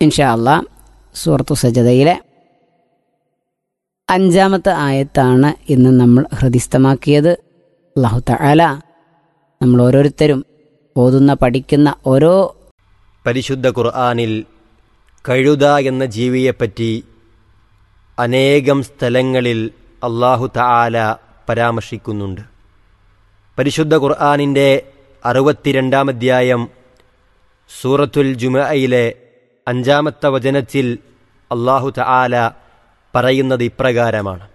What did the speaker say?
ഇൻഷാ അള്ളാ സൂറത്തു സജതയിലെ അഞ്ചാമത്തെ ആയത്താണ് ഇന്ന് നമ്മൾ ഹൃദിസ്ഥമാക്കിയത് അള്ളാഹു തആല നമ്മൾ ഓരോരുത്തരും ഓതുന്ന പഠിക്കുന്ന ഓരോ പരിശുദ്ധ ഖുർആാനിൽ കഴുത എന്ന ജീവിയെപ്പറ്റി അനേകം സ്ഥലങ്ങളിൽ അള്ളാഹു തആല പരാമർശിക്കുന്നുണ്ട് പരിശുദ്ധ ഖുർആാനിൻ്റെ അറുപത്തിരണ്ടാം അധ്യായം സൂറത്തുൽ ജുമയിലെ അഞ്ചാമത്തെ വചനത്തിൽ അള്ളാഹു തആല പറയുന്നത് ഇപ്രകാരമാണ്